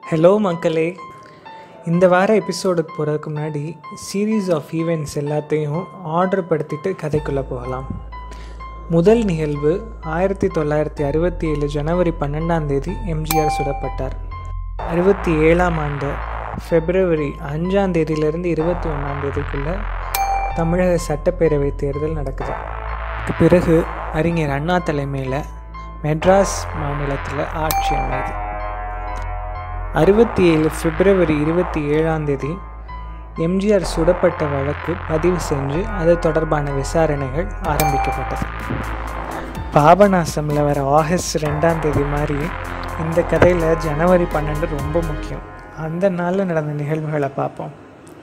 hello மக்களே இந்த வார எபிசோடுக்கு போகிறதுக்கு முன்னாடி சீரீஸ் ஆஃப் ஈவெண்ட்ஸ் எல்லாத்தையும் ஆர்டர் படுத்திட்டு கதைக்குள்ளே போகலாம் முதல் நிகழ்வு ஆயிரத்தி தொள்ளாயிரத்தி அறுபத்தி ஏழு ஜனவரி பன்னெண்டாம் தேதி எம்ஜிஆர் சுடப்பட்டார் அறுபத்தி ஏழாம் ஆண்டு ஃபெப்ரவரி அஞ்சாம் தேதியிலிருந்து இருபத்தி ஒன்றாம் தேதிக்குள்ளே தமிழக சட்டப்பேரவை தேர்தல் நடக்குது அதுக்கு பிறகு அறிஞர் அண்ணா தலைமையில் மெட்ராஸ் மாநிலத்தில் ஆட்சி அமையுது அறுபத்தி ஏழு பிப்ரவரி இருபத்தி ஏழாம் தேதி எம்ஜிஆர் சுடப்பட்ட வழக்கு பதிவு செஞ்சு அது தொடர்பான விசாரணைகள் ஆரம்பிக்கப்பட்டது பாபநாசமில் வர ஆகஸ்ட் ரெண்டாம் தேதி மாதிரி இந்த கதையில் ஜனவரி பன்னெண்டு ரொம்ப முக்கியம் அந்த நாளில் நடந்த நிகழ்வுகளை பார்ப்போம்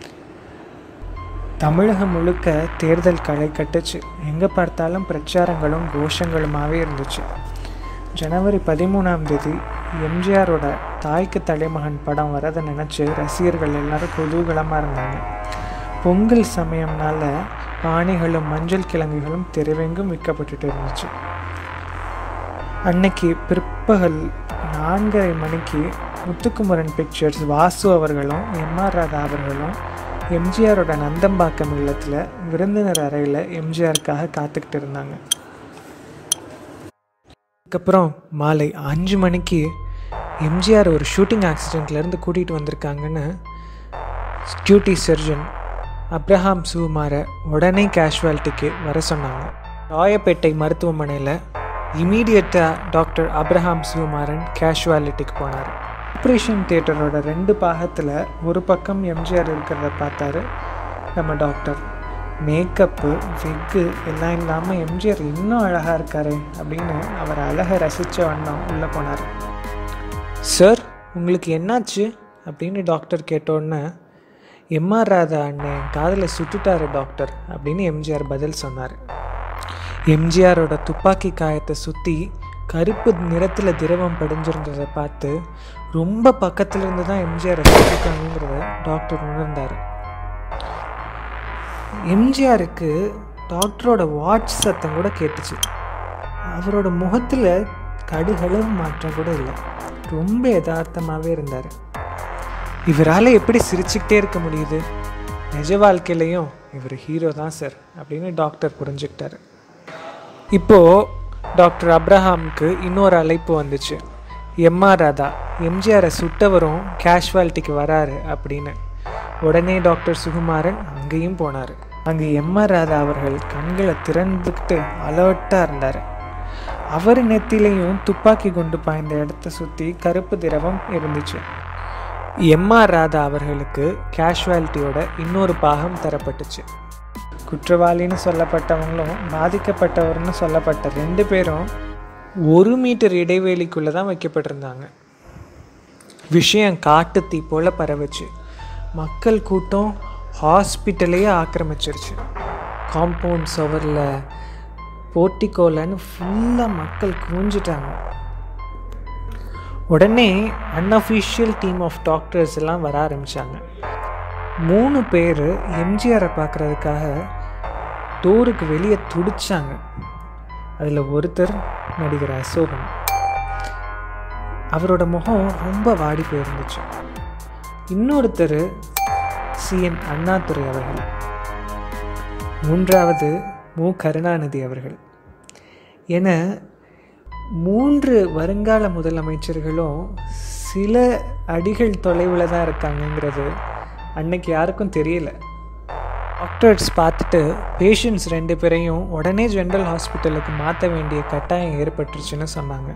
தமிழகம் முழுக்க தேர்தல் களை கட்டுச்சு எங்கே பார்த்தாலும் பிரச்சாரங்களும் கோஷங்களுமாகவே இருந்துச்சு ஜனவரி பதிமூணாம் தேதி எம்ஜிஆரோட தாய்க்கு தலைமகன் படம் வரதை நினச்சி ரசிகர்கள் எல்லாரும் குதூகலமாக இருந்தாங்க பொங்கல் சமயம்னால பானைகளும் மஞ்சள் கிழங்குகளும் தெருவெங்கும் விற்கப்பட்டுட்டு இருந்துச்சு அன்னைக்கு பிற்பகல் நான்கரை மணிக்கு முத்துக்குமரன் பிக்சர்ஸ் வாசு அவர்களும் எம்ஆர் ராதா அவர்களும் எம்ஜிஆரோட நந்தம்பாக்கம் இல்லத்தில் விருந்தினர் அறையில் எம்ஜிஆருக்காக காத்துக்கிட்டு இருந்தாங்க அதுக்கப்புறம் மாலை அஞ்சு மணிக்கு எம்ஜிஆர் ஒரு ஷூட்டிங் ஆக்சிடெண்ட்லேருந்து கூட்டிகிட்டு வந்திருக்காங்கன்னு டியூட்டி சர்ஜன் அப்ரஹாம் சுகுமாரை உடனே கேஷுவாலிட்டிக்கு வர சொன்னாங்க ராயப்பேட்டை மருத்துவமனையில் இமீடியட்டாக டாக்டர் அப்ரஹாம் சுகுமாரன் கேஷுவாலிட்டிக்கு போனார் ஆப்ரேஷன் தியேட்டரோட ரெண்டு பாகத்தில் ஒரு பக்கம் எம்ஜிஆர் இருக்கிறத பார்த்தாரு நம்ம டாக்டர் மேக்கப்பு விக்கு எல்லாம் இல்லாமல் எம்ஜிஆர் இன்னும் அழகாக இருக்காரு அப்படின்னு அவர் அழகை ரசித்த வண்ணம் உள்ளே போனார் சார் உங்களுக்கு என்னாச்சு அப்படின்னு டாக்டர் கேட்டோன்னே எம்ஆர் ராதா அண்ணன் காதில் சுட்டுட்டாரு டாக்டர் அப்படின்னு எம்ஜிஆர் பதில் சொன்னார் எம்ஜிஆரோட துப்பாக்கி காயத்தை சுற்றி கருப்பு நிறத்தில் திரவம் படிஞ்சிருந்ததை பார்த்து ரொம்ப பக்கத்துல இருந்து தான் எம்ஜிஆர் சுட்டிருக்காங்கிறத டாக்டர் உணர்ந்தார் எம்ஜிஆருக்கு டாக்டரோட வாட்ச் சத்தம் கூட கேட்டுச்சு அவரோட முகத்தில் கடுகளவு மாற்றம் கூட இல்லை ரொம்ப யதார்த்தமாகவே இருந்தார் இவரால் எப்படி சிரிச்சுக்கிட்டே இருக்க முடியுது நிஜ வாழ்க்கையிலையும் இவர் ஹீரோ தான் சார் அப்படின்னு டாக்டர் புரிஞ்சுக்கிட்டாரு இப்போது டாக்டர் அப்ரஹாமுக்கு இன்னொரு அழைப்பு வந்துச்சு எம்ஆர் ராதா எம்ஜிஆரை சுட்டவரும் கேஷுவாலிட்டிக்கு வராரு அப்படின்னு உடனே டாக்டர் சுகுமாரன் அங்கேயும் போனார் அங்கே எம்ஆர் ராதா அவர்கள் கண்களை திறந்துக்கிட்டு அலர்ட்டாக இருந்தார் அவர் நெத்திலையும் துப்பாக்கி குண்டு பாய்ந்த இடத்த சுற்றி கருப்பு திரவம் இருந்துச்சு எம்ஆர் ராதா அவர்களுக்கு கேஷுவாலிட்டியோட இன்னொரு பாகம் தரப்பட்டுச்சு குற்றவாளின்னு சொல்லப்பட்டவங்களும் பாதிக்கப்பட்டவர்னு சொல்லப்பட்ட ரெண்டு பேரும் ஒரு மீட்டர் இடைவெளிக்குள்ளே தான் வைக்கப்பட்டிருந்தாங்க விஷயம் காட்டு தீ போல் பரவுச்சு மக்கள் கூட்டம் ஹாஸ்பிட்டலையே ஆக்கிரமிச்சிருச்சு காம்பவுண்ட் சுவரில் போர்ட்டிகோலன்னு ஃபுல்லாக மக்கள் குவிஞ்சிட்டாங்க உடனே அன்அஃபிஷியல் டீம் ஆஃப் டாக்டர்ஸ் எல்லாம் வர ஆரம்பித்தாங்க மூணு பேர் எம்ஜிஆரை பார்க்குறதுக்காக டோருக்கு வெளியே துடிச்சாங்க அதில் ஒருத்தர் நடிகர் அசோகன் அவரோட முகம் ரொம்ப வாடி போயிருந்துச்சு இன்னொருத்தர் சிஎன் அண்ணாதுரை அவர்கள் மூன்றாவது மு கருணாநிதி அவர்கள் என மூன்று வருங்கால முதலமைச்சர்களும் சில அடிகள் தொலைவில் தான் இருக்காங்கங்கிறது அன்னைக்கு யாருக்கும் தெரியல டாக்டர்ஸ் பார்த்துட்டு பேஷண்ட்ஸ் ரெண்டு பேரையும் உடனே ஜென்ரல் ஹாஸ்பிட்டலுக்கு மாற்ற வேண்டிய கட்டாயம் ஏற்பட்டுருச்சுன்னு சொன்னாங்க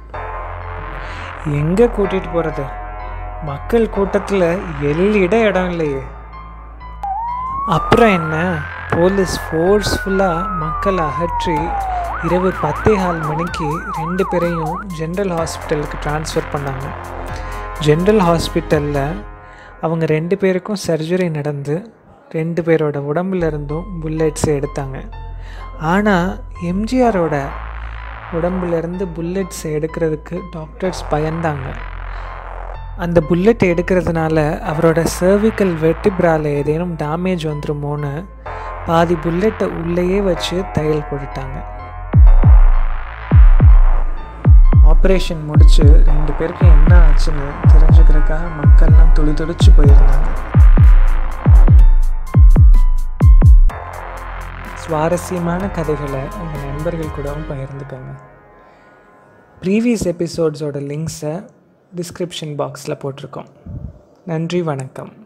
எங்கே கூட்டிகிட்டு போகிறது மக்கள் கூட்டத்தில் எல்லிட இடம் இல்லையே அப்புறம் என்ன போலீஸ் ஃபோர்ஸ்ஃபுல்லாக மக்களை அகற்றி இரவு பத்தே கால் மணிக்கு ரெண்டு பேரையும் ஜென்ரல் ஹாஸ்பிட்டலுக்கு ட்ரான்ஸ்ஃபர் பண்ணாங்க ஜென்ரல் ஹாஸ்பிட்டலில் அவங்க ரெண்டு பேருக்கும் சர்ஜரி நடந்து ரெண்டு பேரோட உடம்புல இருந்தும் புல்லட்ஸ் எடுத்தாங்க ஆனால் எம்ஜிஆரோட உடம்புலேருந்து புல்லட்ஸ் எடுக்கிறதுக்கு டாக்டர்ஸ் பயந்தாங்க அந்த புல்லட் எடுக்கிறதுனால அவரோட சர்விக்கல் வெட்டிப்ரால ஏதேனும் டேமேஜ் வந்துருமோன்னு பாதி புல்லட்டை உள்ளேயே வச்சு தையல் போட்டுட்டாங்க ஆப்ரேஷன் முடித்து ரெண்டு பேருக்கும் என்ன ஆச்சுன்னு தெரிஞ்சுக்கிறதுக்காக மக்கள்லாம் துடி துடிச்சு போயிருந்தாங்க சுவாரஸ்யமான கதைகளை உங்கள் நண்பர்கள் கூடவும் பகிர்ந்துக்கோங்க ப்ரீவியஸ் எபிசோட்ஸோட லிங்க்ஸை டிஸ்கிரிப்ஷன் பாக்ஸில் போட்டிருக்கோம் நன்றி வணக்கம்